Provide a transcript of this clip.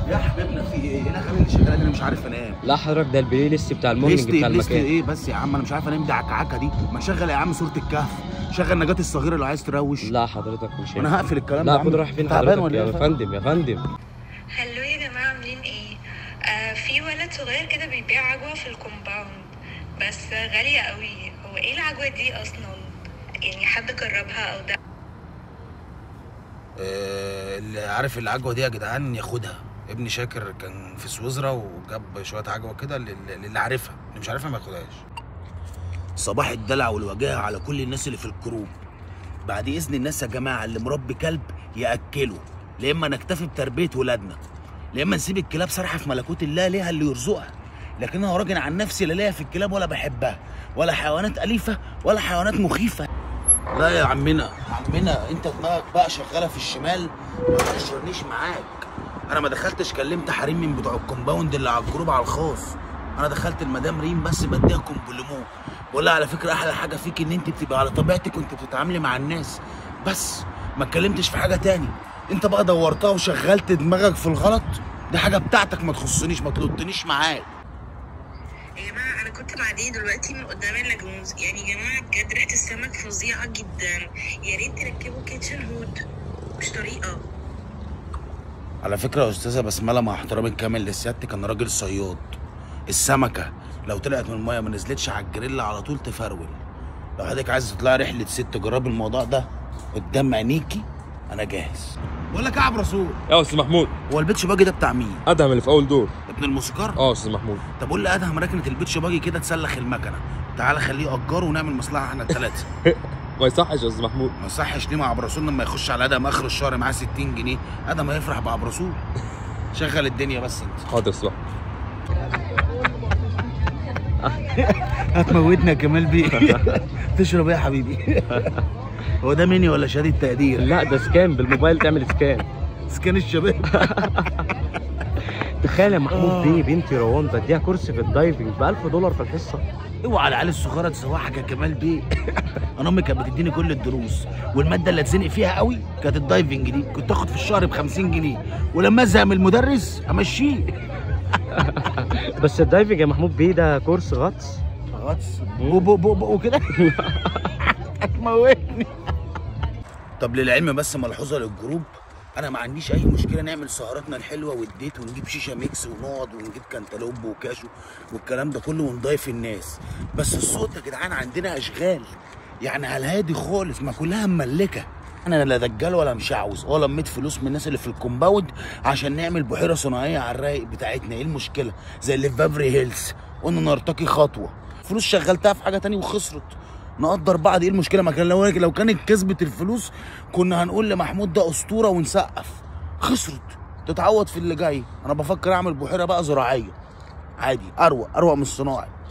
يا حبيبنا في ايه؟ ايه الاغاني اللي شغاله دي انا مش عارف انام لا حضرتك ده البلاي ليست بتاع المورنينج ليست بتاع ليست المكان ايه بس يا عم انا مش عارف انام دي عكعكه دي ما شغل يا عم صوره الكهف شغل نجاة الصغيره لو عايز تروش لا حضرتك مش هينفع. انا هقفل الكلام ده لا يا عم. خد رايح فين تعبان حضرتك ولا يا ايه فندم يا فندم هلو يا جماعة عاملين ايه؟ آه في ولد صغير كده بيبيع عجوة في الكومباوند بس غالية قوي هو ايه العجوة دي اصلا؟ يعني حد جربها او ده آه، اللي عارف العجوه دي يا جدعان ياخدها ابني شاكر كان في سويسرا وجاب شويه عجوه كده لل- للي عارفها اللي مش عارفها ما ياخدهاش صباح الدلع والوجاهه على كل الناس اللي في الكروب بعد اذن الناس يا جماعه اللي مربي كلب ياكله لا اما نكتفي بتربيه ولادنا لا اما نسيب الكلاب سارحه في ملكوت الله ليها اللي يرزقها لكن انا راجل عن نفسي لا ليا في الكلاب ولا بحبها ولا حيوانات اليفه ولا حيوانات مخيفه لا يا عمنا عمنا انت دماغك بقى شغاله في الشمال ما تقشرنيش معاك انا ما دخلتش كلمت حريم من بتوع الكومباوند اللي على الجروب على الخاص انا دخلت المدام ريم بس بديها كومبليمون بقول لها على فكره احلى حاجه فيك ان انت بتبقى على طبيعتك وانت بتتعاملي مع الناس بس ما اتكلمتش في حاجه تاني انت بقى دورتها وشغلت دماغك في الغلط دي حاجه بتاعتك ما تخصنيش ما تلطنيش معاك يا جماعة انا كنت معديه دلوقتي من قدام اللاجونز يعني يا جماعة بجد ريحة السمك فظيعة جدا يا ريت تركبوا كيتشن هود مش طريقة على فكرة يا أستاذة بسملة مع احترامي الكامل لسيادتك أنا راجل صياد السمكة لو طلعت من المية ما نزلتش على الجريل على طول تفرول لو حضرتك عايز تطلعي رحلة ست تجربي الموضوع ده قدام عينيكي أنا جاهز بقول لك يا عبد رسول يا استاذ محمود هو البيتش باجي ده بتاع مين؟ ادهم اللي في اول دور ابن الموسيقار؟ اه استاذ محمود طب قول لي ادهم ركنة البيتش باجي كده تسلخ المكنة تعالى خليه يأجره ونعمل مصلحة احنا التلاتة ما يصحش يا استاذ محمود ما يصحش ليه مع عبد رسول لما يخش على ادهم اخر الشهر معاه 60 جنيه ادهم هيفرح بعبد رسول شغل الدنيا بس انت حاضر يا استاذ محمود. هتموتنا يا كمال بيه تشرب ايه يا حبيبي هو ده مني ولا شهاده تقدير لا ده سكان بالموبايل تعمل سكان سكان الشباب تخيل يا محمود آه. بيه بنتي روان بديها كورس في الدايفنج ب 1000 دولار في الحصه اوعى العيال الصغيره تسوحك يا كمال بيه انا امي كانت بتديني كل الدروس والماده اللي اتزنق فيها قوي كانت الدايفنج دي كنت اخد في الشهر ب 50 جنيه ولما ازهق من المدرس امشيه بس الدايفنج يا محمود بيه ده كورس غطس غطس بو بو بو بو وكده هتموتني طب للعلم بس ملحوظه للجروب انا ما عنديش اي مشكله نعمل سهراتنا الحلوه والديت ونجيب شيشه ميكس ونقعد ونجيب كانتالوب وكاشو والكلام ده كله ونضيف الناس بس الصوت يا جدعان عندنا اشغال يعني على الهادي خالص ما كلها مملكه انا لا دجال ولا مشعوذ ولا لميت فلوس من الناس اللي في الكومباوند عشان نعمل بحيره صناعيه على الرايق بتاعتنا ايه المشكله زي اللي في بافري هيلز قلنا نرتقي خطوه فلوس شغلتها في حاجه تانية وخسرت نقدر بعض ايه المشكله ما كان لو لو كانت كسبت الفلوس كنا هنقول لمحمود ده اسطوره ونسقف خسرت تتعوض في اللي جاي انا بفكر اعمل بحيره بقى زراعيه عادي اروق اروق من الصناعي